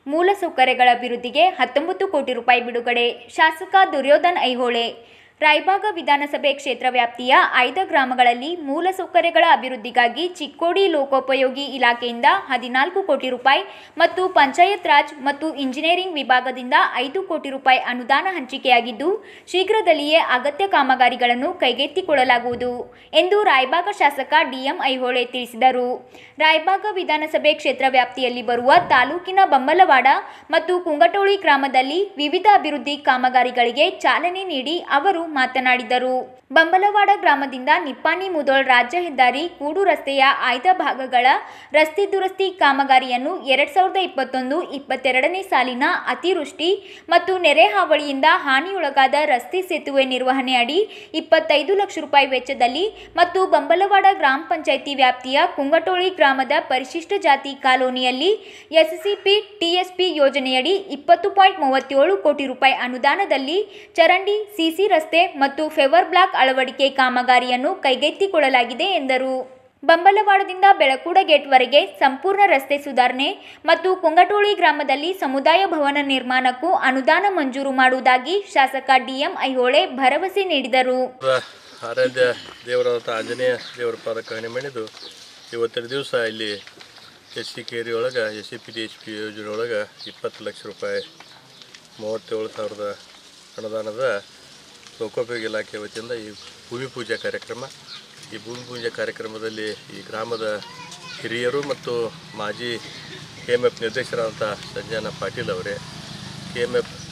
ಮೂಲಸೌಕರ್ಯಗಳ ಅಭಿವೃದ್ಧಿಗೆ ಹತ್ತೊಂಬತ್ತು ಕೋಟಿ ರೂಪಾಯಿ ಬಿಡುಗಡೆ ಶಾಸಕ ದುರ್ಯೋಧನ್ ಐಹೊಳೆ ರಾಯಬಾಗ ವಿಧಾನಸಭೆ ಕ್ಷೇತ್ರ ವ್ಯಾಪ್ತಿಯ ಐದ ಗ್ರಾಮಗಳಲ್ಲಿ ಮೂಲಸೌಕರ್ಯಗಳ ಅಭಿವೃದ್ಧಿಗಾಗಿ ಚಿಕ್ಕೋಡಿ ಲೋಕೋಪಯೋಗಿ ಇಲಾಖೆಯಿಂದ ಹದಿನಾಲ್ಕು ಕೋಟಿ ರೂಪಾಯಿ ಮತ್ತು ಪಂಚಾಯತ್ ರಾಜ್ ಮತ್ತು ಇಂಜಿನಿಯರಿಂಗ್ ವಿಭಾಗದಿಂದ ಐದು ಕೋಟಿ ರೂಪಾಯಿ ಅನುದಾನ ಹಂಚಿಕೆಯಾಗಿದ್ದು ಶೀಘ್ರದಲ್ಲಿಯೇ ಅಗತ್ಯ ಕಾಮಗಾರಿಗಳನ್ನು ಕೈಗೆತ್ತಿಕೊಳ್ಳಲಾಗುವುದು ಎಂದು ರಾಯಬಾಗ ಶಾಸಕ ಡಿಎಂ ಐಹೊಳೆ ತಿಳಿಸಿದರು ರಾಯಬಾಗ ವಿಧಾನಸಭೆ ಕ್ಷೇತ್ರ ವ್ಯಾಪ್ತಿಯಲ್ಲಿ ಬರುವ ತಾಲೂಕಿನ ಬಮ್ಮಲವಾಡ ಮತ್ತು ಕುಂಗಟೋಳಿ ಗ್ರಾಮದಲ್ಲಿ ವಿವಿಧ ಅಭಿವೃದ್ಧಿ ಕಾಮಗಾರಿಗಳಿಗೆ ಚಾಲನೆ ನೀಡಿ ಅವರು ಮಾತನಾಡಿದರು ಬಂಬಲವಾಡ ಗ್ರಾಮದಿಂದ ನಿಪ್ಪಾಣಿ ಮುದೋಳ್ ರಾಜ್ಯ ಹೆದ್ದಾರಿ ಕೂಡು ರಸ್ತೆಯ ಆಯ್ದ ಭಾಗಗಳ ರಸ್ತೆ ದುರಸ್ತಿ ಕಾಮಗಾರಿಯನ್ನು ಎರಡ್ ಸಾವಿರದ ಇಪ್ಪತ್ತೊಂದು ಇಪ್ಪತ್ತೆರಡನೇ ಸಾಲಿನ ಅತಿವೃಷ್ಟಿ ಮತ್ತು ನೆರೆ ಹಾವಳಿಯಿಂದ ಹಾನಿಯೊಳಗಾದ ರಸ್ತೆ ಸೇತುವೆ ನಿರ್ವಹಣೆ ಅಡಿ ಇಪ್ಪತ್ತೈದು ಲಕ್ಷ ರೂಪಾಯಿ ವೆಚ್ಚದಲ್ಲಿ ಮತ್ತು ಬಂಬಲವಾಡ ಗ್ರಾಮ ಪಂಚಾಯಿತಿ ವ್ಯಾಪ್ತಿಯ ಕುಂಗಟೋಳಿ ಗ್ರಾಮದ ಪರಿಶಿಷ್ಟ ಜಾತಿ ಕಾಲೋನಿಯಲ್ಲಿ ಎಸ್ಸಿಪಿ ಟಿಎಸ್ಪಿ ಯೋಜನೆಯಡಿ ಇಪ್ಪತ್ತು ಪಾಯಿಂಟ್ ಮೂವತ್ತೇಳು ಕೋಟಿ ರೂಪಾಯಿ ಅನುದಾನದಲ್ಲಿ ಚರಂಡಿ ಸಿಸಿ ರಸ್ತೆ ಮತ್ತು ಫೆವರ್ ಬ್ಲಾಕ್ ಅಳವಡಿಕೆ ಕಾಮಗಾರಿಯನ್ನು ಕೈಗೆತ್ತಿಕೊಳ್ಳಲಾಗಿದೆ ಎಂದರು ಬಂಬಲವಾಡದಿಂದ ಬೆಳಕೂಡ ಗೇಟ್ವರೆಗೆ ಸಂಪೂರ್ಣ ರಸ್ತೆ ಸುಧಾರಣೆ ಮತ್ತು ಕುಂಗಟೋಳಿ ಗ್ರಾಮದಲ್ಲಿ ಸಮುದಾಯ ಭವನ ನಿರ್ಮಾಣಕ್ಕೂ ಅನುದಾನ ಮಂಜೂರು ಮಾಡುವುದಾಗಿ ಶಾಸಕ ಡಿಎಂ ಐಹೊಳೆ ಭರವಸೆ ನೀಡಿದರು ಆರಾಧ್ಯ ದೇವರಾದ ಆಂಜನೇಯ ದೇವರ ಪಾದಕ್ಕೆ ಹಣೆ ಮಣಿದು ಇವತ್ತಿನ ದಿವಸ ಇಲ್ಲಿ ಎಸ್ ಸಿ ಕೇರಿ ಒಳಗೆ S C P D H P ಯೋಜನೆ ಒಳಗೆ ಇಪ್ಪತ್ತು ಲಕ್ಷ ರೂಪಾಯಿ ಮೂವತ್ತೇಳು ಸಾವಿರದ ಅನುದಾನದ ಲೋಕೋಪಯೋಗಿ ಇಲಾಖೆ ವತಿಯಿಂದ ಈ ಭೂಮಿ ಪೂಜೆ ಕಾರ್ಯಕ್ರಮ ಈ ಭೂಮಿ ಪೂಜೆ ಕಾರ್ಯಕ್ರಮದಲ್ಲಿ ಈ ಗ್ರಾಮದ ಹಿರಿಯರು ಮತ್ತು ಮಾಜಿ ಕೆ ಎಮ್ ಎಫ್ ನಿರ್ದೇಶಕರಾದಂಥ ಸಂಜಯನ ಪಾಟೀಲ್ ಅವರೇ ಕೆ ಎಮ್ ಎಫ್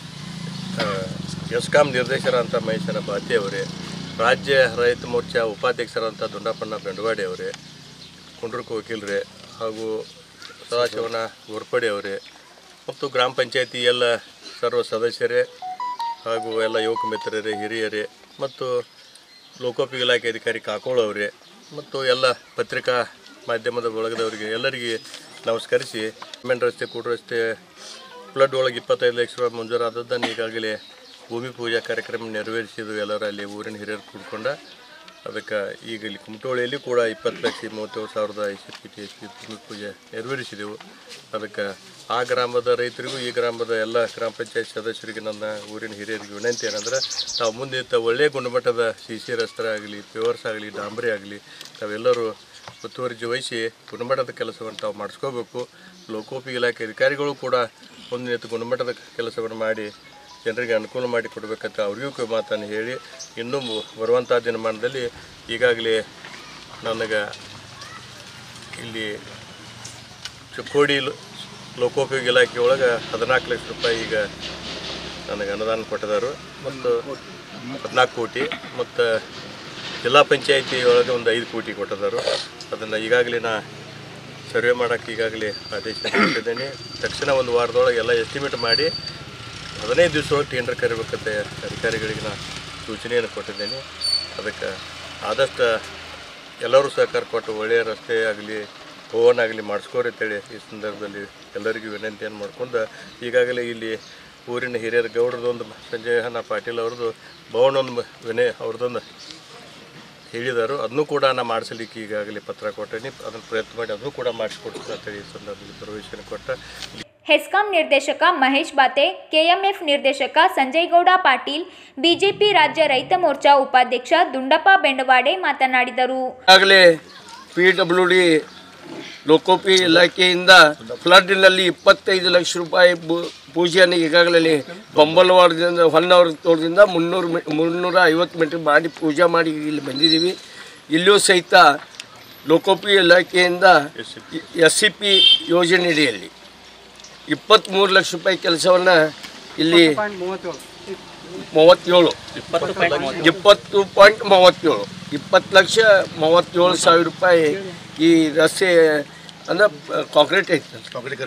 ಎಸ್ಕಾಂ ನಿರ್ದೇಶಕರಾದಂಥ ಮಹೇಶನ ಬಾತಿ ಅವರೇ ರಾಜ್ಯ ರೈತ ಮೋರ್ಚಾ ಉಪಾಧ್ಯಕ್ಷರಾದಂಥ ದುಂಡಪ್ಪಣ್ಣ ಬೆಂಡವಾಡಿ ಅವರೇ ಕುಂಡ್ರಕ ವಕೀಲರೇ ಹಾಗೂ ಸದಾಶಿವನ ಗೋರ್ಪಡೆ ಅವರೇ ಮತ್ತು ಗ್ರಾಮ ಪಂಚಾಯತಿ ಎಲ್ಲ ಸರ್ವ ಸದಸ್ಯರೇ ಹಾಗೂ ಎಲ್ಲ ಯುವಕ ಮಿತ್ರರೇ ಹಿರಿಯರೇ ಮತ್ತು ಲೋಕೋಪಯೋಗಿ ಇಲಾಖೆ ಅಧಿಕಾರಿ ಕಾಕೋಳ ಅವರೇ ಮತ್ತು ಎಲ್ಲ ಪತ್ರಿಕಾ ಮಾಧ್ಯಮದ ಬಳಗದವರಿಗೆ ಎಲ್ಲರಿಗೆ ನಮಸ್ಕರಿಸಿ ಮೇನ್ ರಸ್ತೆ ಕೂಡು ರಸ್ತೆ ಫ್ಲಡ್ ಒಳಗೆ ಇಪ್ಪತ್ತೈದು ಲಕ್ಷ ರೂಪಾಯಿ ಮಂಜೂರಾದದ್ದನ್ನು ಈಗಾಗಲೇ ಭೂಮಿ ಪೂಜಾ ಕಾರ್ಯಕ್ರಮ ನೆರವೇರಿಸಿದ್ದು ಎಲ್ಲರೂ ಅಲ್ಲಿ ಊರಿನ ಹಿರಿಯರು ಕೂಡ್ಕೊಂಡ ಅದಕ್ಕೆ ಈಗ ಇಲ್ಲಿ ಕುಮಟೋಳಿಯಲ್ಲಿ ಕೂಡ ಇಪ್ಪತ್ತು ಲಕ್ಷ ಮೂವತ್ತೇಳು ಸಾವಿರದ ಐದು ಪಿ ಟಿ ಎಸ್ ಪಿ ಭೂಮಿ ಪೂಜೆ ನೆರವೇರಿಸಿದೆವು ಅದಕ್ಕೆ ಆ ಗ್ರಾಮದ ರೈತರಿಗೂ ಈ ಗ್ರಾಮದ ಎಲ್ಲ ಗ್ರಾಮ ಪಂಚಾಯತ್ ಸದಸ್ಯರಿಗೆ ನನ್ನ ಊರಿನ ಹಿರಿಯರಿಗೆ ವಿನಂತಿ ಏನಂದ್ರೆ ತಾವು ಮುಂದೆ ತ ಒಳ್ಳೆಯ ಗುಣಮಟ್ಟದ ಸಿ ಸಿ ರಸ್ತೆ ಆಗಲಿ ಪೇವರ್ಸ್ ಆಗಲಿ ಡಾಂಬರಿ ಆಗಲಿ ತಾವೆಲ್ಲರೂ ಮುತುವರ್ಜಿ ವಹಿಸಿ ಗುಣಮಟ್ಟದ ಕೆಲಸವನ್ನು ತಾವು ಮಾಡಿಸ್ಕೋಬೇಕು ಲೋಕೋಪಯೋಗಿ ಇಲಾಖೆ ಅಧಿಕಾರಿಗಳು ಕೂಡ ಒಂದು ಗುಣಮಟ್ಟದ ಕೆಲಸವನ್ನು ಮಾಡಿ ಜನರಿಗೆ ಅನುಕೂಲ ಮಾಡಿ ಕೊಡಬೇಕಂತ ಅವರಿಗೂ ಕ- ಮಾತನ್ನು ಹೇಳಿ ಇನ್ನೂ ಮು- ಬರುವಂಥ ದಿನಮಾನದಲ್ಲಿ ಈಗಾಗಲೇ ನನಗೆ ಇಲ್ಲಿ ಚಿಕ್ಕೋಡಿ ಲೋ- ಲೋಕೋಪಯೋಗಿ ಇಲಾಖೆ ಒಳಗೆ ಹದಿನಾಲ್ಕು ಲಕ್ಷ ರೂಪಾಯಿ ಈಗ ನನಗೆ ಅನುದಾನ ಕೊಟ್ಟಿದ್ದಾರೆ ಮತ್ತು ಹದಿನಾಲ್ಕು ಕೋಟಿ ಮತ್ತು ಜಿಲ್ಲಾ ಪಂಚಾಯತಿ ಒಳಗೆ ಒಂದು ಐದು ಕೋಟಿ ಕೊಟ್ಟಿದ್ದಾರೆ ಅದನ್ನು ಈಗಾಗಲೇ ನಾ ಸರ್ವೆ ಮಾಡೋಕ್ಕೆ ಈಗಾಗಲೇ ಆದೇಶ ಕೊಟ್ಟಿದ್ದೇನೆ ತಕ್ಷಣ ಒಂದು ವಾರದೊಳಗೆ ಎಲ್ಲ ಎಸ್ಟಿಮೇಟ್ ಮಾಡಿ ಹದಿನೈದು ದಿವಸದೊಳಗೆ ಟೆಂಡರ್ ಕರಿಬೇಕಂತ ಅಧಿಕಾರಿಗಳಿಗೆ ನಾನು ಸೂಚನೆಯನ್ನು ಕೊಟ್ಟಿದ್ದೇನೆ ಅದಕ್ಕೆ ಆದಷ್ಟು ಎಲ್ಲರೂ ಸಹಕಾರ ಕೊಟ್ಟು ಒಳ್ಳೆಯ ರಸ್ತೆ ಆಗಲಿ ಭವನ ಆಗಲಿ ಮಾಡಿಸ್ಕೋರಿ ಅಂತೇಳಿ ಈ ಸಂದರ್ಭದಲ್ಲಿ ಎಲ್ಲರಿಗೂ ವಿನಂತಿಯನ್ನು ಮಾಡ್ಕೊಂಡು ಈಗಾಗಲೇ ಇಲ್ಲಿ ಊರಿನ ಹಿರಿಯರ ಗೌಡ್ರದೊಂದು ಸಂಜಯನ ಪಾಟೀಲ್ ಅವ್ರದ್ದು ಭವನೊಂದು ವಿನಯ ಅವ್ರದ್ದೊಂದು ಹೇಳಿದರು ಅದನ್ನು ಕೂಡ ನಾನು ಮಾಡಿಸಲಿಕ್ಕೆ ಈಗಾಗಲೇ ಪತ್ರ ಕೊಟ್ಟೇನೆ ಅದನ್ನು ಪ್ರಯತ್ನ ಮಾಡಿ ಅದನ್ನು ಕೂಡ ಮಾಡಿಸ್ಕೊಡ್ತೀನಿ ಅಂತೇಳಿ ಈ ಸಂದರ್ಭದಲ್ಲಿ ಭರವಸೆಯನ್ನು ಕೊಟ್ಟ ಹೆಸ್ಕಾಂ ನಿರ್ದೇಶಕ ಮಹೇಶ್ ಬಾತೆ ಕೆಎಂಎಫ್ ನಿರ್ದೇಶಕ ಸಂಜಯ್ ಗೌಡ ಪಾಟೀಲ್ ಬಿಜೆಪಿ ರಾಜ್ಯ ರೈತ ಮೋರ್ಚಾ ಉಪಾಧ್ಯಕ್ಷ ದುಂಡಪ್ಪ ಬೆಂಡವಾಡೆ ಮಾತನಾಡಿದರು ಈಗಾಗಲೇ ಪಿ ಡಬ್ಲ್ಯೂ ಡಿ ಲೋಕೋಪಿ ಇಲಾಖೆಯಿಂದ ಫ್ಲಡ್ನಲ್ಲಿ ಇಪ್ಪತ್ತೈದು ಲಕ್ಷ ರೂಪಾಯಿ ಬು- ಪೂಜೆಯನ್ನು ಈಗಾಗಲೇ ಬೊಂಬಲವಾಡದಿಂದ ಹೊನ್ನವರ ತೋಟದಿಂದ ಮುನ್ನೂರು ಮಿ ಮುನ್ನೂರ ಐವತ್ತು ಮೀಟ್ರ್ ಮಾಡಿ ಪೂಜೆ ಮಾಡಿ ಇಲ್ಲಿ ಬಂದಿದ್ದೀವಿ ಇಲ್ಲಿಯೂ ಸಹಿತ ಲೋಕೋಪಿ ಇಲಾಖೆಯಿಂದ ಎಸ್ ಸಿ ಪಿ ಯೋಜನೆಯಡಿಯಲ್ಲಿ ಇಪ್ಪತ್ತ್ಮೂರು ಲಕ್ಷ ರೂಪಾಯಿ ಕೆಲಸವನ್ನು ಇಲ್ಲಿ ಮೂವತ್ತೇಳು ಇಪ್ಪತ್ತು ಪಾಯಿಂಟ್ ಮೂವತ್ತೇಳು ಇಪ್ಪತ್ತು ಲಕ್ಷ ಮೂವತ್ತೇಳು ಸಾವಿರ ರೂಪಾಯಿ ಈ ರಸ್ತೆ ಅಂದ್ರೆ ಕಾಂಕ್ರೀಟ್ ಐತೆ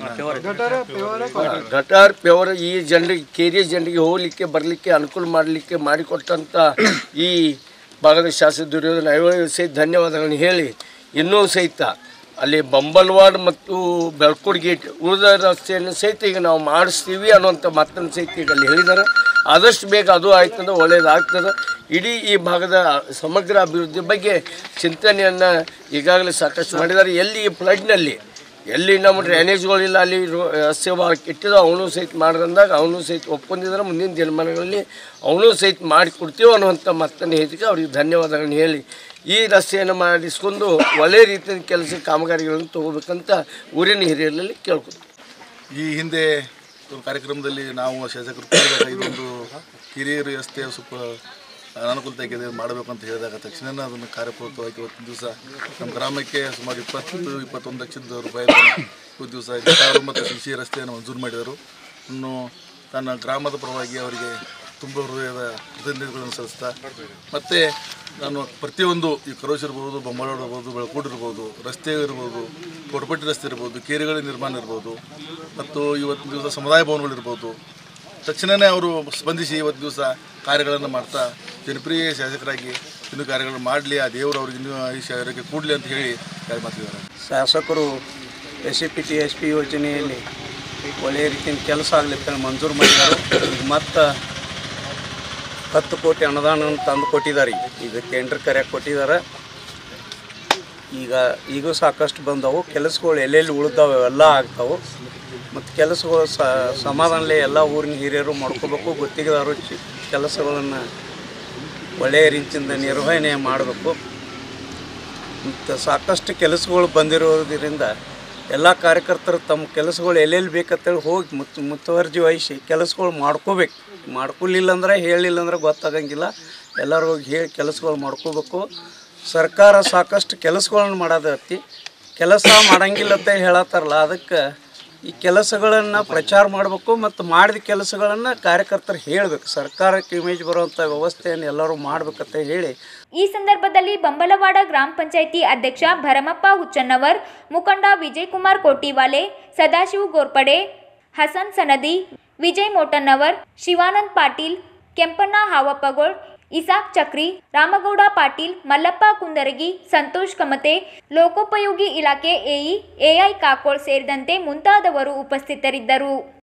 ಗಟಾರ್ ಪ್ಯೂರ್ ಈ ಜನರಿಗೆ ಕೇರಿಯ ಜನರಿಗೆ ಹೋಗ್ಲಿಕ್ಕೆ ಬರಲಿಕ್ಕೆ ಅನುಕೂಲ ಮಾಡಲಿಕ್ಕೆ ಮಾಡಿಕೊಟ್ಟಂಥ ಈ ಭಾಗದ ಶಾಸಕ ದುರ್ಯೋಧನ ಐವತ್ತು ಸಹಿತ ಧನ್ಯವಾದಗಳನ್ನು ಹೇಳಿ ಇನ್ನೂ ಸಹಿತ ಅಲ್ಲಿ ಬಂಬಲ್ವಾಡ್ ಮತ್ತು ಬೆಳ್ಕೂಡ್ ಗೇಟ್ ಉಳಿದ ರಸ್ತೆಯನ್ನು ಸಹಿತ ಈಗ ನಾವು ಮಾಡಿಸ್ತೀವಿ ಅನ್ನುವಂಥ ಮಾತನ್ನು ಸಹಿತ ಈಗ ಅಲ್ಲಿ ಹೇಳಿದ್ದಾರೆ ಆದಷ್ಟು ಬೇಗ ಅದು ಆಯ್ತಂದ್ರೆ ಒಳ್ಳೆಯದಾಗ್ತದೆ ಇಡೀ ಈ ಭಾಗದ ಸಮಗ್ರ ಅಭಿವೃದ್ಧಿ ಬಗ್ಗೆ ಚಿಂತನೆಯನ್ನು ಈಗಾಗಲೇ ಸಾಕಷ್ಟು ಮಾಡಿದ್ದಾರೆ ಎಲ್ಲಿ ಈ ಫ್ಲಡ್ನಲ್ಲಿ ಎಲ್ಲಿ ನಮ್ಮ ಡ್ರೈನೇಜ್ಗಳಿಲ್ಲ ಅಲ್ಲಿ ರೋ- ರಸ್ತೆ ಭಾಳ ಕೆಟ್ಟಿದ್ದು ಅವನು ಸಹಿತ ಮಾಡ್ದಂದಾಗ ಅವನು ಸಹಿತ ಒಪ್ಕೊಂಡಿದ್ರೆ ಮುಂದಿನ ದಿನಮಾನಗಳಲ್ಲಿ ಅವನು ಸಹಿತ ಮಾಡಿ ಕೊಡ್ತೀವಿ ಅನ್ನುವಂಥ ಮಾತನ್ನು ಹೇಳಿಕೆ ಅವ್ರಿಗೆ ಧನ್ಯವಾದಗಳನ್ನ ಹೇಳಿ ಈ ರಸ್ತೆಯನ್ನು ಮಾಡಿಸ್ಕೊಂಡು ಒಳ್ಳೆ ರೀತಿಯ ಕೆಲಸ ಕಾಮಗಾರಿಗಳನ್ನು ತಗೋಬೇಕಂತ ಊರಿನ ಹಿರಿಯರಲ್ಲಿ ಕೇಳ್ಕೊತೀವಿ ಈ ಹಿಂದೆ ಒಂದು ಕಾರ್ಯಕ್ರಮದಲ್ಲಿ ನಾವು ಶಾಸಕರು ಕೂಡಿದಾಗ ಇದೊಂದು ಹಿರಿಯರು ರಸ್ತೆ ಸ್ವಲ್ಪ ಅನಾನುಕೂಲತೆ ಆಗಿದೆ ಮಾಡಬೇಕು ಅಂತ ಹೇಳಿದಾಗ ತಕ್ಷಣ ಅದನ್ನು ಕಾರ್ಯಪೂರ್ವಕವಾಗಿ ಇವತ್ತಿನ ದಿವಸ ನಮ್ಮ ಗ್ರಾಮಕ್ಕೆ ಸುಮಾರು ಇಪ್ಪತ್ತು ಇಪ್ಪತ್ತೊಂದು ಲಕ್ಷದ ರೂಪಾಯಿ ಇವತ್ತು ದಿವಸ ಗಟಾರು ಮತ್ತು ಸಿ ಸಿ ರಸ್ತೆಯನ್ನು ಮಂಜೂರು ಮಾಡಿದರು ಇನ್ನು ನನ್ನ ಗ್ರಾಮದ ಪರವಾಗಿ ಅವರಿಗೆ ತುಂಬ ಹೃದಯದ ಕೃತಜ್ಞತೆಗಳನ್ನು ಸಲ್ಲಿಸ್ತಾ ಮತ್ತು ನಾನು ಪ್ರತಿಯೊಂದು ಈ ಕರೋಶ್ ಇರ್ಬೋದು ಬೊಮ್ಮಳೋಡ್ ಇರ್ಬೋದು ಬೆಳಕೂಡು ಇರ್ಬೋದು ರಸ್ತೆ ಇರ್ಬೋದು ಕೊಡಪಟ್ಟಿ ರಸ್ತೆ ಇರ್ಬೋದು ಕೇರಿಗಳ ನಿರ್ಮಾಣ ಇರ್ಬೋದು ಮತ್ತು ಇವತ್ತಿನ ದಿವಸ ಸಮುದಾಯ ಭವನಗಳಿರ್ಬೋದು ತಕ್ಷಣವೇ ಅವರು ಸ್ಪಂದಿಸಿ ಇವತ್ತು ದಿವಸ ಕಾರ್ಯಗಳನ್ನು ಮಾಡ್ತಾ ಜನಪ್ರಿಯ ಶಾಸಕರಾಗಿ ಇನ್ನೂ ಕಾರ್ಯಗಳನ್ನು ಮಾಡಲಿ ಆ ದೇವರು ಅವ್ರಿಗೆ ಇನ್ನೂ ಆಯುಷ್ಯ ಆರೋಗ್ಯ ಕೂಡಲಿ ಅಂತ ಹೇಳಿ ಯಾರು ಮಾತಿದ್ದಾರೆ ಶಾಸಕರು S C P T S P ಯೋಜನೆಯಲ್ಲಿ ಒಳ್ಳೆಯ ರೀತಿಯಿಂದ ಕೆಲಸ ಆಗ್ಲಿಕ್ಕೆ ಮಂಜೂರು ಮಾಡಿದ್ದಾರೆ ಈಗ ಮತ್ತು ಹತ್ತು ಕೋಟಿ ಅನುದಾನವನ್ನು ತಂದು ಕೊಟ್ಟಿದ್ದಾರೆ ಈಗ. ಈಗ ಟೆಂಡರ್ ಕರೆಯಕ್ಕೆ ಕೊಟ್ಟಿದ್ದಾರೆ ಈಗ ಈಗೂ ಸಾಕಷ್ಟು ಬಂದವು ಕೆಲಸಗಳು ಎಲ್ಲೆಲ್ಲಿ ಉಳಿದಾವೆ ಅವೆಲ್ಲ ಆಗ್ತಾವೆ ಮತ್ತು ಕೆಲಸಗಳು ಸಮಾಧಾನಲೆ ಎಲ್ಲ ಊರಿನ ಹಿರಿಯರು ಮಾಡ್ಕೋಬೇಕು ಗುತ್ತಿಗೆದಾರರು ಚಿ- ಕೆಲಸಗಳನ್ನು ಒಳ್ಳೆಯ ರೀತಿಯಿಂದ ನಿರ್ವಹಣೆ ಮಾಡಬೇಕು ಮತ್ತು ಸಾಕಷ್ಟು ಕೆಲಸಗಳು ಬಂದಿರೋದ್ರಿಂದ ಎಲ್ಲ ಕಾರ್ಯಕರ್ತರು ತಮ್ಮ ಕೆಲಸಗಳು ಎಲ್ಲೆಲ್ಲಿ ಬೇಕಂತೇಳಿ ಹೋಗಿ ಮುತ್ತು ಮುತುವರ್ಜಿ ವಹಿಸಿ ಕೆಲಸಗಳು ಮಾಡ್ಕೋಬೇಕು ಮಾಡ್ಕೊಲಿಲ್ಲ ಅಂದ್ರೆ ಹೇಳಿಲ್ಲ ಅಂದ್ರೆ ಗೊತ್ತಾಗಂಗಿಲ್ಲ ಎಲ್ಲರೂ ಹೋಗಿ ಹೇಳಿ ಕೆಲಸಗಳು ಮಾಡ್ಕೋಬೇಕು ಸರ್ಕಾರ ಸಾಕಷ್ಟು ಕೆಲಸಗಳನ್ನು ಮಾಡೋದತ್ತಿ ಕೆಲಸ ಮಾಡಂಗಿಲ್ಲ ಅಂತ ಹೇಳತ್ತಾರಲ್ಲ ಅದಕ್ಕೆ ಈ ಕೆಲಸಗಳನ್ನು ಪ್ರಚಾರ ಮಾಡಬೇಕು ಮತ್ತು ಮಾಡಿದ ಕೆಲಸಗಳನ್ನು ಕಾರ್ಯಕರ್ತರು ಹೇಳಬೇಕು ಸರ್ಕಾರಕ್ಕೆ ಇಮೇಜ್ ಬರುವಂಥ ವ್ಯವಸ್ಥೆಯನ್ನು ಎಲ್ಲರೂ ಮಾಡ್ಬೇಕಂತ ಹೇಳಿ ಈ ಸಂದರ್ಭದಲ್ಲಿ ಬಂಬಲವಾಡ ಗ್ರಾಮ ಪಂಚಾಯಿತಿ ಅಧ್ಯಕ್ಷ ಭರಮಪ್ಪ ಹುಚ್ಚನ್ನವರ್ ಮುಖಂಡ ವಿಜಯಕುಮಾರ್ ಕೋಟಿವಾಲೆ ಸದಾಶಿವ ಗೋರ್ಪಡೆ ಹಸನ್ ಸನದಿ ವಿಜಯ್ ಮೋಟನ್ನವರ್ ಶಿವಾನಂದ್ ಪಾಟೀಲ್ ಕೆಂಪಣ್ಣ ಹಾವಪ್ಪಗೋಳ್ ಇಸಾಕ್ ಚಕ್ರಿ ರಾಮಗೌಡ ಪಾಟೀಲ್ ಮಲ್ಲಪ್ಪ ಕುಂದರಗಿ ಸಂತೋಷ್ ಕಮತೆ ಲೋಕೋಪಯೋಗಿ ಇಲಾಖೆ ಎಇ ಎಐ ಕಾಕೋಳ್ ಸೇರಿದಂತೆ ಮುಂತಾದವರು ಉಪಸ್ಥಿತರಿದ್ದರು